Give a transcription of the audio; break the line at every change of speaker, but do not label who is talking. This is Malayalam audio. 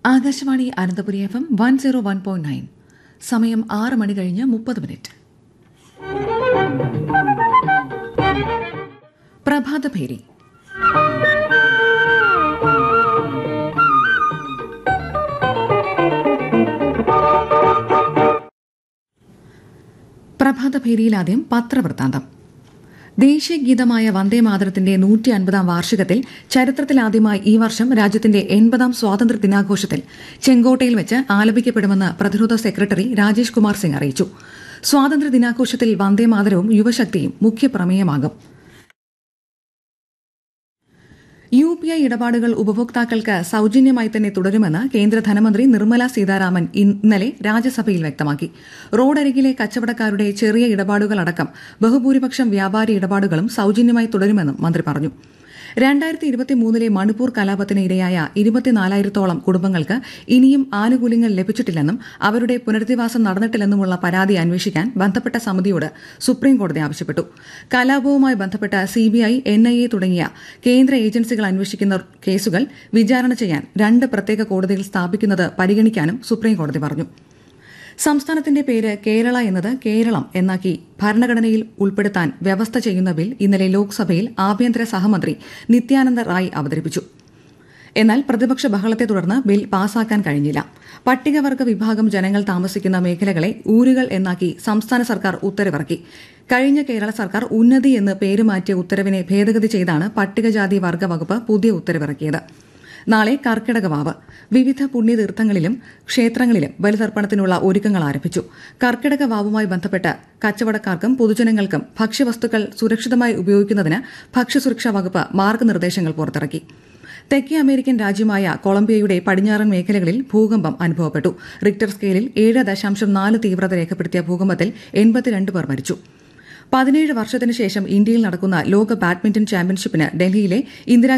Akashvani Ananthapuri F M one zero one point nine സമയം ആറ് മണി കഴിഞ്ഞ് മുപ്പത് മിനിറ്റ് പ്രഭാതഭേരി പ്രഭാതഭേരിയിൽ ആദ്യം പത്രവൃത്താന്തം ദേശീയ ഗീതമായ വന്ദേമാതരത്തിന്റെ നൂറ്റി അൻപതാം വാർഷികത്തിൽ ചരിത്രത്തിലാദ്യമായി ഈ വർഷം രാജ്യത്തിന്റെ എൺപതാം സ്വാതന്ത്ര്യ ദിനാഘോഷത്തിൽ ചെങ്കോട്ടയിൽ വെച്ച് ആലപിക്കപ്പെടുമെന്ന് പ്രതിരോധ സെക്രട്ടറി രാജേഷ് കുമാർ സിംഗ് അറിയിച്ചു സ്വാതന്ത്ര്യ ദിനാഘോഷത്തിൽ വന്ദേമാതരവും യുവശക്തിയും മുഖ്യ പ്രമേയമാകും യു പി ഐ ഇടപാടുകൾ ഉപഭോക്താക്കൾക്ക് സൌജന്യമായി തന്നെ തുടരുമെന്ന് കേന്ദ്ര ധനമന്ത്രി നിർമ്മല സീതാരാമൻ ഇന്നലെ രാജ്യസഭയിൽ വ്യക്തമാക്കി റോഡരികിലെ കച്ചവടക്കാരുടെ ചെറിയ ഇടപാടുകളടക്കം ബഹുഭൂരിപക്ഷം വ്യാപാരി ഇടപാടുകളും സൌജന്യമായി തുടരുമെന്നും മന്ത്രി പറഞ്ഞു രണ്ടായിരത്തി ഇരുപത്തിമൂന്നിലെ മണിപ്പൂർ കലാപത്തിന് ഇരയായ ഇരുപത്തിനാലായിരത്തോളം കുടുംബങ്ങൾക്ക് ഇനിയും ആനുകൂല്യങ്ങൾ ലഭിച്ചിട്ടില്ലെന്നും അവരുടെ പുനരധിവാസം നടന്നിട്ടില്ലെന്നുമുള്ള പരാതി അന്വേഷിക്കാൻ ബന്ധപ്പെട്ട സമിതിയോട് സുപ്രീംകോടതി ആവശ്യപ്പെട്ടു കലാപവുമായി ബന്ധപ്പെട്ട സിബിഐ എൻഐഎ തുടങ്ങിയ കേന്ദ്ര ഏജൻസികൾ അന്വേഷിക്കുന്ന കേസുകൾ വിചാരണ ചെയ്യാൻ രണ്ട് പ്രത്യേക കോടതികൾ സ്ഥാപിക്കുന്നത് പരിഗണിക്കാനും സുപ്രീംകോടതി പറഞ്ഞു സംസ്ഥാനത്തിന്റെ പേര് കേരള എന്നത് കേരളം എന്നാക്കി ഭരണഘടനയിൽ ഉൾപ്പെടുത്താൻ വ്യവസ്ഥ ചെയ്യുന്ന ബിൽ ഇന്നലെ ലോക്സഭയിൽ ആഭ്യന്തര സഹമന്ത്രി നിത്യാനന്ദ റായ് അവതരിപ്പിച്ചു എന്നാൽ പ്രതിപക്ഷ ബഹളത്തെ തുടർന്ന് ബിൽ പാസാക്കാൻ കഴിഞ്ഞില്ല പട്ടികവർഗ വിഭാഗം ജനങ്ങൾ താമസിക്കുന്ന മേഖലകളെ ഊരുകൾ എന്നാക്കി സംസ്ഥാന സർക്കാർ ഉത്തരവിറക്കി കഴിഞ്ഞ കേരള സർക്കാർ ഉന്നതി എന്ന് പേരുമാറ്റിയ ഉത്തരവിനെ ഭേദഗതി ചെയ്താണ് പട്ടികജാതി വർഗ വകുപ്പ് പുതിയ ഉത്തരവിറക്കിയത് നാളെ കർക്കിടകവാവ് വിവിധ പുണ്യതീർത്ഥങ്ങളിലും ക്ഷേത്രങ്ങളിലും ബലിതർപ്പണത്തിനുള്ള ഒരുക്കങ്ങൾ ആരംഭിച്ചു കർക്കിടക വാവുമായി ബന്ധപ്പെട്ട് കച്ചവടക്കാർക്കും പൊതുജനങ്ങൾക്കും ഭക്ഷ്യവസ്തുക്കൾ സുരക്ഷിതമായി ഉപയോഗിക്കുന്നതിന് ഭക്ഷ്യസുരക്ഷാ വകുപ്പ് മാർഗനിർദ്ദേശങ്ങൾ പുറത്തിറക്കി തെക്കേ അമേരിക്കൻ രാജ്യമായ കൊളംബിയയുടെ പടിഞ്ഞാറൻ മേഖലകളിൽ ഭൂകമ്പം അനുഭവപ്പെട്ടു റിക്ടർ സ്കെയിലിൽ ഏഴ് ദശാംശം നാല് തീവ്രത രേഖപ്പെടുത്തിയ ഭൂകമ്പത്തിൽ എൺപത്തിരണ്ട് പേർ മരിച്ചു പതിനേഴ് വർഷത്തിനു ശേഷം ഇന്ത്യയിൽ നടക്കുന്ന ലോക ബാഡ്മിന്റൺ ചാമ്പ്യൻഷിപ്പിന് ഡൽഹിയിലെ ഇന്ദിരാ